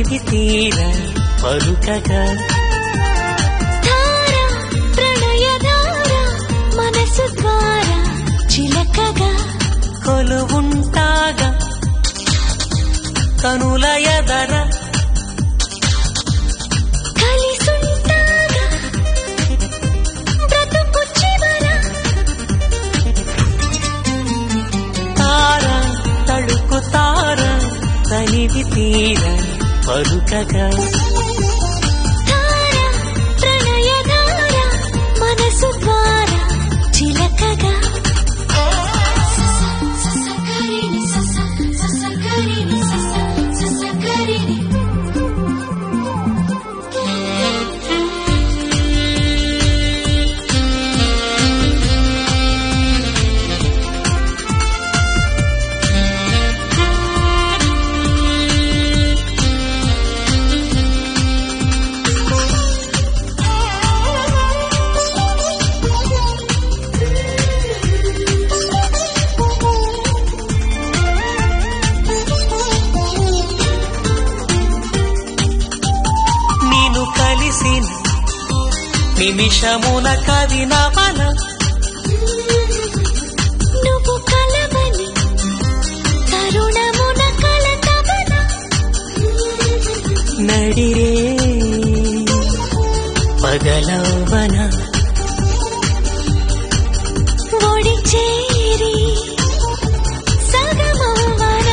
తనివి తీర పలుకగా ధార ప్రణయధార మనసు ద్వారా చిలకగా కొలువుంటాగా కనుల ఎదర కలిసుంటాగా బ్రతుకు చివర తార తడుకు తార తనివి తీర పలుకగా ధార ప్రణయధార మనసు ద్వారా చిలకగా ససకరిని సస ససకరిని సస ససకరిని నేను కలిసిన నిమిషమున కవి నవన నువ్వు కలవని తరుణమున కలకవన నడిరే పగలవన ఒడి చేరి సగమవన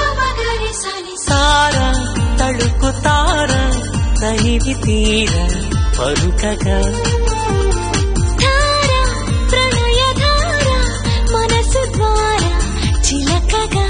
తార తడుకు తార తనివి తీర పలుకగా ధార ప్రణయధార మనసు ద్వారా చిలకగా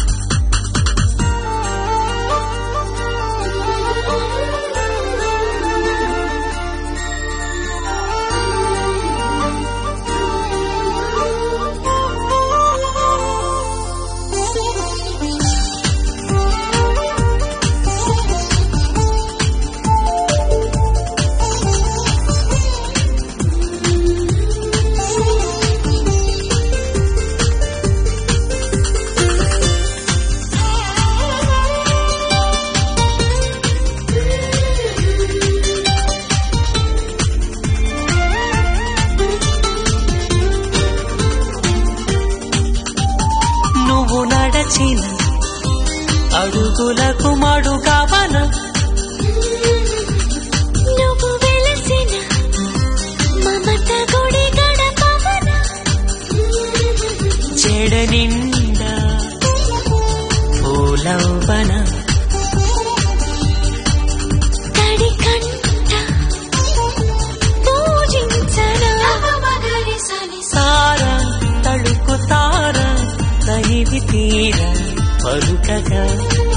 నువ్వు నడచిన అడుగులకు మడుగవన నువ్వు వెలసిన మమత గుడి గడపవన చెడ నిండా పూలవన తడి కంట పూజించనా తార తడుకు తార తనివి తీర పలుకగా